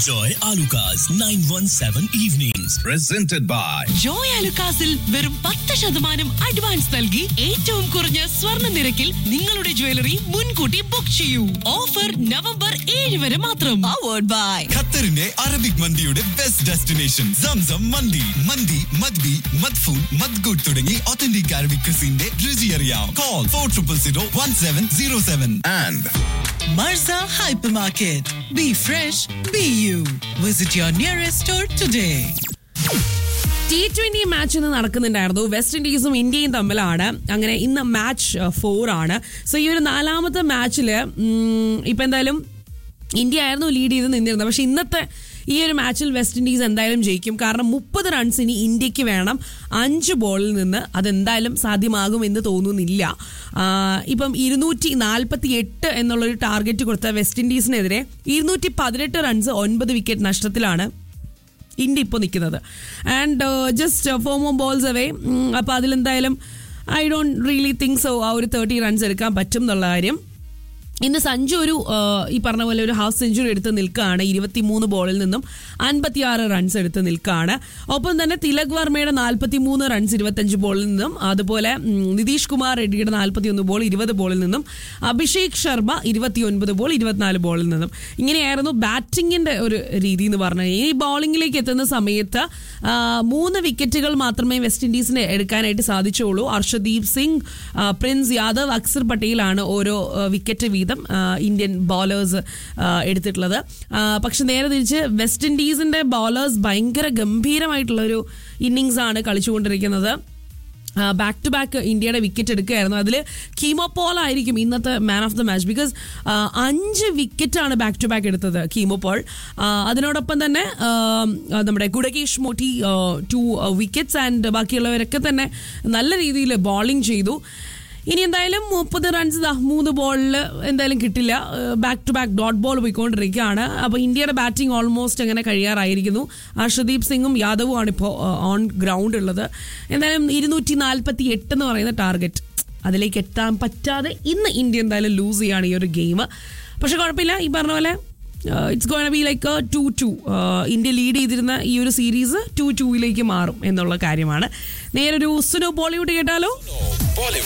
Enjoy Alucard's 917 evenings. Presented by Joy അലുക്കാസിൽ വെറും പത്ത് ശതമാനം അഡ്വാൻസ് നൽകി ഏറ്റവും കുറഞ്ഞ സ്വർണ്ണ നിരക്കിൽ നിങ്ങളുടെ ജ്വല്ലറി മുൻകൂട്ടി ബുക്ക് ചെയ്യൂ ഓഫർ നവംബർ ഏഴ് വരെ മാത്രം പവേർഡ് ബൈ ഖത്തറിന്റെ അറബിക് മന്തിയുടെ ബെസ്റ്റ് ഡെസ്റ്റിനേഷൻ സംസം മന്തി മന്തി മദ്ബി മദ്ഫൂൻ മദ്ഗൂട്ട് തുടങ്ങി ഒത്തന്റിക് അറബിക് ക്രിസിന്റെ രുചി അറിയാം call four triple zero one seven zero seven and Marza Hypermarket. Be fresh, be you. Visit your nearest store today. T twenty match ഇന്ന് നടക്കുന്നുണ്ടായിരുന്നു വെസ്റ്റ് ഇൻഡീസും ഇന്ത്യയും തമ്മിലാണ് അങ്ങനെ ഇന്ന് മാച്ച് ഫോർ ആണ് സോ ഈ ഒരു നാലാമത്തെ മാച്ചിൽ ഇപ്പം എന്തായാലും ഇന്ത്യ ആയിരുന്നു ലീഡ് ചെയ്ത് നിന്നിരുന്നത് പക്ഷെ ഇന്നത്തെ ഈ ഒരു മാച്ചിൽ വെസ്റ്റ് ഇൻഡീസ് എന്തായാലും ജയിക്കും കാരണം മുപ്പത് റൺസ് ഇനി ഇന്ത്യക്ക് വേണം അഞ്ച് ബോളിൽ നിന്ന് അതെന്തായാലും സാധ്യമാകുമെന്ന് തോന്നുന്നില്ല ആ, ഇപ്പം ഇരുന്നൂറ്റി നാൽപ്പത്തി എട്ട് എന്നുള്ളൊരു ടാർഗറ്റ് കൊടുത്ത വെസ്റ്റ് ഇൻഡീസിനെതിരെ ഇരുന്നൂറ്റി പതിനെട്ട് റൺസ് ഒൻപത് വിക്കറ്റ് നഷ്ടത്തിലാണ് ഇന്ത്യ ഇപ്പോൾ നിൽക്കുന്നത് and just four more balls away അപ്പോൾ അതിലെന്തായാലും I don't really think so ah ഒരു തേർട്ടി റൺസ് എടുക്കാൻ പറ്റും എന്നുള്ള കാര്യം ഇന്ന് സഞ്ജു ഒരു ആ, ഈ പറഞ്ഞ പോലെ ഒരു ഹാഫ് സെഞ്ചുറി എടുത്ത് നിൽക്കുകയാണ് ഇരുപത്തി മൂന്ന് ബോളിൽ നിന്നും അൻപത്തിയാറ് റൺസ് എടുത്ത് നിൽക്കുകയാണ് ഒപ്പം തന്നെ തിലക് വർമ്മയുടെ നാൽപ്പത്തി മൂന്ന് റൺസ് ഇരുപത്തഞ്ച് ബോളിൽ നിന്നും അതുപോലെ ഉം, നിതീഷ് കുമാർ റെഡ്ഡിയുടെ നാൽപ്പത്തി ഒന്ന് ബോൾ ഇരുപത് ബോളിൽ നിന്നും അഭിഷേക് ശർമ്മ ഇരുപത്തിയൊൻപത് ബോൾ ഇരുപത്തിനാല് ബോളിൽ നിന്നും ഇങ്ങനെയായിരുന്നു ബാറ്റിങ്ങിന്റെ ഒരു രീതി എന്ന് പറഞ്ഞാൽ ഈ ബോളിംഗിലേക്ക് എത്തുന്ന സമയത്ത് ആ, മൂന്ന് വിക്കറ്റുകൾ മാത്രമേ വെസ്റ്റ് ഇൻഡീസിന് എടുക്കാനായിട്ട് സാധിച്ചുള്ളൂ അർഷദീപ് സിംഗ് ആ, പ്രിൻസ് യാദവ് അക്സർ പട്ടേലാണ് ഓരോ ആ, വിക്കറ്റ് വീതം ആ, ഇന്ത്യൻ ബോളേഴ്സ് എടുത്തിട്ടുള്ളത് ആ, പക്ഷെ നേരെ തിരിച്ച് വെസ്റ്റ് ഇൻഡീസിന്റെ ബോളേഴ്സ് ഭയങ്കര ഗംഭീരമായിട്ടുള്ള ഒരു ഇന്നിങ്സ് ആണ് കളിച്ചുകൊണ്ടിരിക്കുന്നത് ബാക്ക് ടു ബാക്ക് ഇന്ത്യയുടെ വിക്കറ്റ് എടുക്കുകയായിരുന്നു അതിൽ കീമോപോൾ ആയിരിക്കും ഇന്നത്തെ man of the match because അഞ്ച് വിക്കറ്റാണ് ബാക്ക് ടു ബാക്ക് എടുത്തത് കീമോപോൾ അതിനോടൊപ്പം തന്നെ ആ, നമ്മുടെ Gudakesh Motie two wickets and ബാക്കിയുള്ളവരൊക്കെ തന്നെ നല്ല രീതിയിൽ ബോളിംഗ് ചെയ്തു ഇനി എന്തായാലും മുപ്പത് റൺസ് ദാ മൂന്ന് ബോളിൽ എന്തായാലും കിട്ടില്ല back to back dot ball പോയിക്കൊണ്ടിരിക്കുകയാണ് അപ്പോൾ ഇന്ത്യയുടെ ബാറ്റിംഗ് ഓൾമോസ്റ്റ് അങ്ങനെ കഴിയാറായിരിക്കുന്നു ഹർഷദീപ് സിംഗും യാദവും ആണ് ഇപ്പോൾ ഓൺ ഗ്രൗണ്ട് ഉള്ളത് എന്തായാലും ഇരുന്നൂറ്റി നാൽപ്പത്തി എട്ട് എന്ന് പറയുന്ന ടാർഗറ്റ് അതിലേക്ക് എത്താൻ പറ്റാതെ ഇന്ന് ഇന്ത്യ എന്തായാലും ലൂസ് ചെയ്യാണ് ഈ ഒരു ഗെയിം പക്ഷെ കുഴപ്പമില്ല ഈ പറഞ്ഞ പോലെ it's gonna be like to to India lead ചെയ്തിരുന്ന ഈ ഒരു സീരീസ് ടു ടൂയിലേക്ക് മാറും എന്നുള്ള കാര്യമാണ് നേരെ ഒരു സുനോ ബോളിവുഡ് കേട്ടാലോ